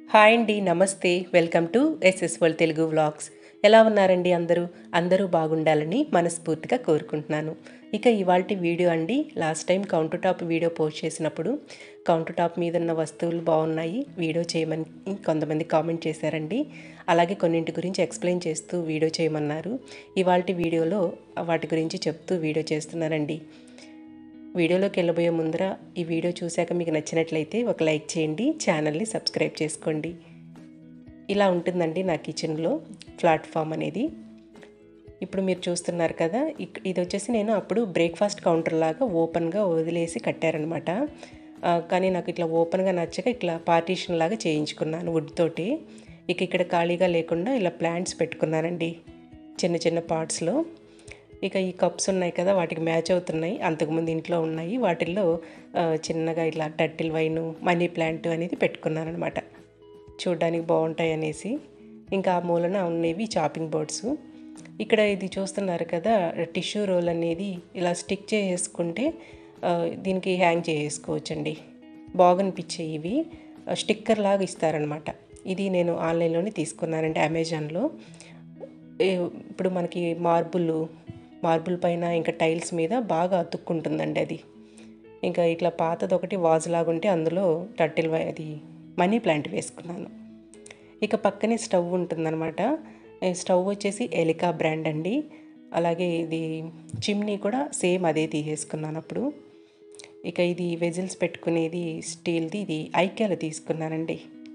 hi అండి నమస్తే welcome to SS world Telugu vlogs ఎలా ఉన్నారండి అందరూ అందరూ బాగుండాలని మనస్ఫూర్తిగా కోరుకుంటున్నాను ఇక ఇవాళ వీడియో అండి last time counter top video post చేసినప్పుడు కౌంటర్ టాప్ మీద ఉన్న వస్తువులు బాగున్నాయి వీడియో చేయమని కొంతమంది కామెంట్ చేశారండి అలాగే కొన్నింటి గురించి ఎక్స్ప్లెయిన్ చేస్తూ వీడియో చేయమన్నారు ఇవాళ వీడియోలో వాటి గురించి చెప్తూ వీడియో చేస్తున్నానండి వీడియోలోకి వెళ్ళబోయే ముందర ఈ వీడియో చూశాక మీకు నచ్చినట్లయితే ఒక లైక్ చేయండి ఛానల్ని సబ్స్క్రైబ్ చేసుకోండి ఇలా ఉంటుందండి నా కిచెన్లో ప్లాట్ఫామ్ అనేది ఇప్పుడు మీరు చూస్తున్నారు కదా ఇక్- ఇది వచ్చేసి నేను అప్పుడు బ్రేక్ఫాస్ట్ కౌంటర్ లాగా ఓపెన్గా వదిలేసి కట్టారనమాట ఆ, కానీ నాకు ఇట్లా ఓపెన్గా నచ్చక ఇట్లా పార్టీషన్ లాగా చేయించుకున్నాను వుడ్ తోటి ఇక ఇక్కడ ఖాళీగా లేకుండా ఇలా ప్లాంట్స్ పెట్టుకున్నానండి చిన్న చిన్న పార్ట్స్లో ఇక ఈ కప్స్ ఉన్నాయి కదా వాటికి మ్యాచ్ అవుతున్నాయి అంతకుముందు ఇంట్లో ఉన్నాయి వాటిల్లో ఆ, చిన్నగా ఇట్లా టర్టిల్ వైన్ మనీ ప్లాంట్ అనేది పెట్టుకున్నాను అనమాట చూడ్డానికి బాగుంటాయి అనేసి ఇంకా ఆ మూలన ఉన్నవి చాపింగ్ బోర్డ్స్ ఇక్కడ ఇది చూస్తున్నారు కదా టిష్యూ రోల్ అనేది ఇలా స్టిక్ చేసుకుంటే ఆ, దీనికి హ్యాంగ్ చేసుకోవచ్చండి బాగనిపించాయి ఇవి స్టిక్కర్ లాగా ఇస్తారనమాట ఇది నేను ఆన్లైన్లోనే తీసుకున్నానండి అమెజాన్లో ఏ- ఇప్పుడు మనకి మార్బుల్ మార్బుల్ పైన ఇంకా టైల్స్ మీద బాగా అతుక్కుంటుందండి అది ఇంకా ఇట్లా పాతది ఒకటి వాజ్ లాగా ఉంటే అందులో టర్టిల్ వై- అది మనీ ప్లాంట్ వేసుకున్నాను ఇక పక్కనే స్టవ్ ఉంటుందన్నమాట ఈ స్టవ్ వచ్చేసి ఎలికా బ్రాండ్ అండి అలాగే ఇది చిమ్నీ కూడా సేమ్ అదే తీసేసుకున్నాను అప్పుడు ఇక ఇది వెజిల్స్ పెట్టుకునేది స్టీల్ది ఇది ఐక్యాలో తీసుకున్నానండి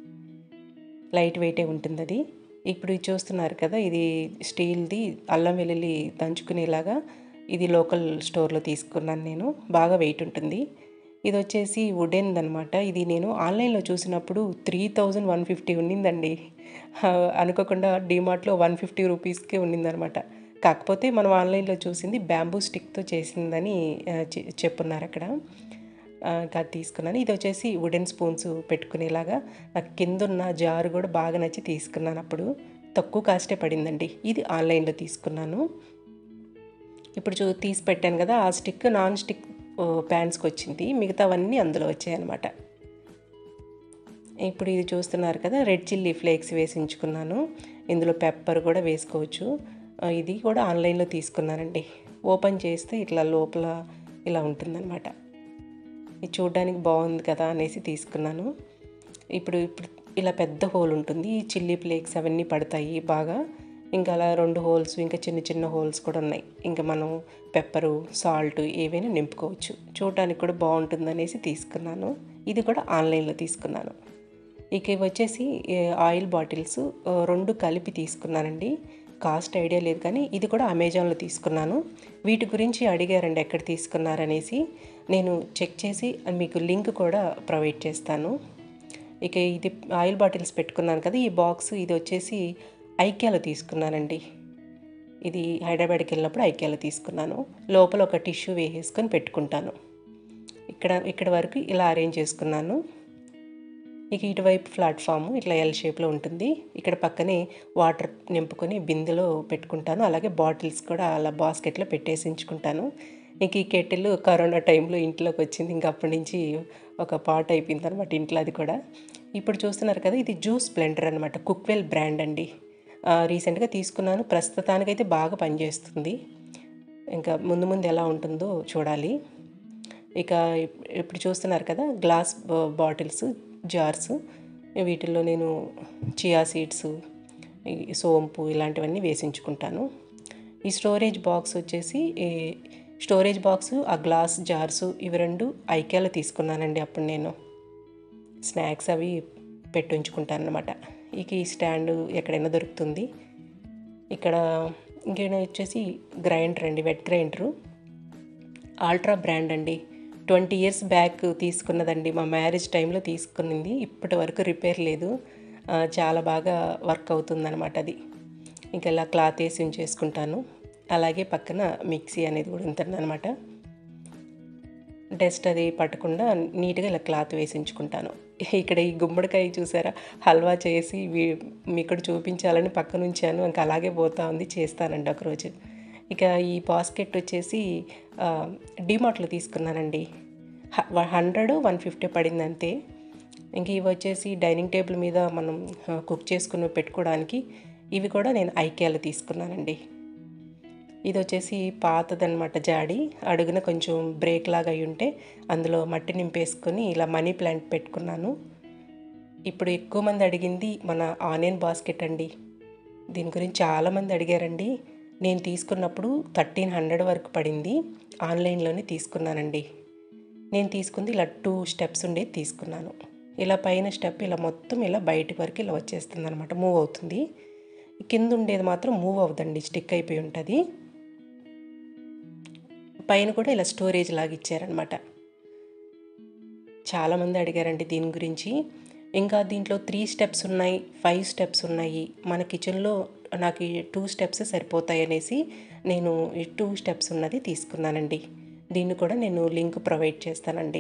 లైట్ వెయిటే ఉంటుంది అది ఇప్పుడు ఇది చూస్తున్నారు కదా ఇది స్టీల్ది అల్లం వెల్లుల్లి దంచుకునేలాగా ఇది లోకల్ స్టోర్లో తీసుకున్నాను నేను బాగా వెయిట్ ఉంటుంది ఇది వచ్చేసి వుడెన్ అనమాట ఇది నేను ఆన్లైన్లో చూసినప్పుడు త్రీ థౌజండ్ వన్ ఫిఫ్టీ ఉండిందండి ఆ, అనుకోకుండా డిమార్ట్లో వన్ ఫిఫ్టీ రూపీస్కే ఉండిందనమాట కాకపోతే మనం ఆన్లైన్లో చూసింది బ్యాంబూ స్టిక్తో చేసిందని ఆ, చె- చెప్పున్నారు అక్కడ ఆ, ఇంకా అది తీసుకున్నాను ఇది వచ్చేసి వుడెన్ స్పూన్స్ పెట్టుకునేలాగా నాకు కింద ఉన్న జారు కూడా బాగా నచ్చి తీసుకున్నాను అప్పుడు తక్కువ కాస్టే పడిందండి ఇది ఆన్లైన్లో తీసుకున్నాను ఇప్పుడు చూ తీసి పెట్టాను కదా ఆ స్టిక్ నాన్ స్టిక్ ప్యాన్స్కి వచ్చింది మిగతావన్నీ అందులో వచ్చాయన్నమాట ఇప్పుడు ఇది చూస్తున్నారు కదా రెడ్ చిల్లీ ఫ్లేక్స్ వేసి ఉంచుకున్నాను ఇందులో పెప్పర్ కూడా వేసుకోవచ్చు ఆ, ఇది కూడా ఆన్లైన్లో తీసుకున్నానండి ఓపెన్ చేస్తే ఇట్లా లోపల ఇలా ఉంటుందన్నమాట ఇది చూడడానికి బాగుంది కదా అనేసి తీసుకున్నాను ఇప్పుడు ఇప్పుడు ఇలా పెద్ద హోల్ ఉంటుంది ఈ చిల్లీ ఫ్లేక్స్ అవన్నీ పడతాయి బాగా ఇంకా అలా రెండు హోల్స్ ఇంకా చిన్న చిన్న హోల్స్ కూడా ఉన్నాయి ఇంకా మనం పెప్పరు సాల్ట్ ఏవైనా నింపుకోవచ్చు చూడడానికి కూడా బాగుంటుంది అనేసి తీసుకున్నాను ఇది కూడా ఆన్లైన్లో తీసుకున్నాను ఇక ఇవి వచ్చేసి ఏ, ఆయిల్ బాటిల్స్ ఆ, రెండు కలిపి తీసుకున్నానండి కాస్ట్ ఐడియా లేదు కానీ ఇది కూడా అమెజాన్లో తీసుకున్నాను వీటి గురించి అడిగారండి ఎక్కడ తీసుకున్నారనేసి నేను చెక్ చేసి మీకు లింక్ కూడా ప్రొవైడ్ చేస్తాను ఇక ఇది ఆయిల్ బాటిల్స్ పెట్టుకున్నాను కదా ఈ బాక్స్ ఇది వచ్చేసి ఐక్యాలో తీసుకున్నానండి ఇది హైదరాబాద్కి వెళ్ళినప్పుడు ఐక్యాలో తీసుకున్నాను లోపల ఒక టిష్యూ వేసేసుకొని పెట్టుకుంటాను ఇక్కడ ఇక్కడ వరకు ఇలా అరేంజ్ చేసుకున్నాను ఇక ఇటువైపు ప్లాట్ఫామ్ ఇట్లా ఎల్ షేప్లో ఉంటుంది ఇక్కడ పక్కనే వాటర్ నింపుకొని బిందెలో పెట్టుకుంటాను అలాగే బాటిల్స్ కూడా అలా బాస్కెట్లో పెట్టేసి ఉంచుకుంటాను ఇంక ఈ కెటిల్ కరోనా టైంలో ఇంట్లోకి వచ్చింది ఇంకా అప్పటి నుంచి ఒక పార్ట్ అయిపోయింది అనమాట ఇంట్లో అది కూడా ఇప్పుడు చూస్తున్నారు కదా ఇది జ్యూస్ బ్లెండర్ అనమాట కుక్వెల్ బ్రాండ్ అండి ఆ, రీసెంట్గా తీసుకున్నాను ప్రస్తుతానికైతే బాగా పనిచేస్తుంది ఇంకా ముందు ముందు ఎలా ఉంటుందో చూడాలి ఇక ఇప్- ఇప్పుడు చూస్తున్నారు కదా గ్లాస్ బా- బాటిల్స్ జార్స్ వీటిల్లో నేను చియా సీడ్స్ ఈ సోంపు ఇలాంటివన్నీ వేసించుకుంటాను ఈ స్టోరేజ్ బాక్స్ వచ్చేసి ఈ స్టోరేజ్ బాక్స్ ఆ గ్లాస్ జార్స్ ఇవి రెండు ఐక్యాలో తీసుకున్నానండి అప్పుడు నేను స్నాక్స్ అవి పెట్టి ఉంచుకుంటాను అనమాట ఇక ఈ స్టాండ్ ఎక్కడైనా దొరుకుతుంది ఇక్కడ ఇంకేనా వచ్చేసి గ్రైండర్ అండి వెట్ గ్రైండరు ఆల్ట్రా బ్రాండ్ అండి ట్వంటీ ఇయర్స్ బ్యాక్ తీసుకున్నదండి మా మ్యారేజ్ టైంలో తీసుకున్నది ఇప్పటి వరకు రిపేర్ లేదు ఆ, చాలా బాగా వర్క్ అవుతుందన్నమాట అది ఇంకా ఇలా క్లాత్ వేసి ఉంచేసుకుంటాను అలాగే పక్కన మిక్సీ అనేది కూడా ఉంటుందన్నమాట డస్ట్ అది పట్టకుండా నీట్గా ఇలా క్లాత్ వేసి ఉంచుకుంటాను ఇక్కడ ఈ గుమ్మడికాయ చూసారా హల్వా చేసి వీ- మీకు చూపించాలని పక్కన ఉంచాను ఇంకా అలాగే పోతా ఉంది చేస్తానండి ఒకరోజు ఇక ఈ బాస్కెట్ వచ్చేసి డిమార్ట్లో తీసుకున్నానండి హండ్రెడ్ వన్ ఫిఫ్టీ పడింది అంతే ఇంక ఇవి వచ్చేసి డైనింగ్ టేబుల్ మీద మనం ఆ, కుక్ చేసుకుని పెట్టుకోవడానికి ఇవి కూడా నేను ఐకేలు తీసుకున్నానండి ఇది వచ్చేసి పాతదనమాట జాడి అడుగున కొంచెం బ్రేక్ లాగా అయి ఉంటే అందులో మట్టి నింపేసుకొని ఇలా మనీ ప్లాంట్ పెట్టుకున్నాను ఇప్పుడు ఎక్కువ మంది అడిగింది మన ఆనియన్ బాస్కెట్ అండి దీని గురించి చాలామంది అడిగారండి నేను తీసుకున్నప్పుడు థర్టీన్ హండ్రెడ్ వరకు పడింది ఆన్లైన్లోనే తీసుకున్నానండి నేను తీసుకుంది ఇలా టూ స్టెప్స్ ఉండేది తీసుకున్నాను ఇలా పైన స్టెప్ ఇలా మొత్తం ఇలా బయటి వరకు ఇలా వచ్చేస్తుంది అనమాట మూవ్ అవుతుంది కింద ఉండేది మాత్రం మూవ్ అవుదండి స్టిక్ అయిపోయి ఉంటుంది పైన కూడా ఇలా స్టోరేజ్ లాగా ఇచ్చారనమాట చాలామంది అడిగారండి దీని గురించి ఇంకా దీంట్లో త్రీ స్టెప్స్ ఉన్నాయి ఫైవ్ స్టెప్స్ ఉన్నాయి మన కిచెన్లో నాకు ఈ టూ స్టెప్స్ సరిపోతాయి అనేసి నేను ఈ టూ స్టెప్స్ ఉన్నది తీసుకున్నానండి దీన్ని కూడా నేను లింక్ ప్రొవైడ్ చేస్తానండి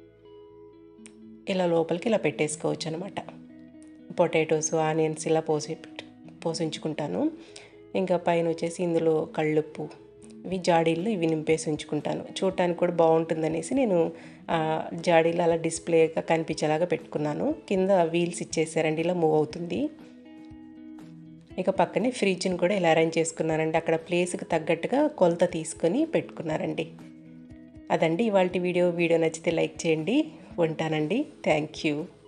ఇలా లోపలికి ఇలా పెట్టేసుకోవచ్చు అనమాట పొటాటోస్ ఆనియన్స్ ఇలా పోసి పోసించుకుంటాను ఇంకా పైన వచ్చేసి ఇందులో కళ్ళుప్పు ఇవి జాడీల్లో ఇవి నింపేసి ఉంచుకుంటాను చూడటానికి కూడా బాగుంటుందనేసి నేను ఆ, జాడీలో అలా డిస్ప్లేగా కనిపించేలాగా పెట్టుకున్నాను కింద వీల్స్ ఇచ్చేసారండి ఇలా మూవ్ అవుతుంది ఇక పక్కనే ఫ్రిడ్జ్ని కూడా ఇలా అరేంజ్ చేసుకున్నానండి అక్కడ ప్లేస్కి తగ్గట్టుగా కొలత తీసుకొని పెట్టుకున్నారండి అదండి ఇవాళ వీడియో వీడియో నచ్చితే లైక్ చేయండి ఉంటానండి థ్యాంక్ యూ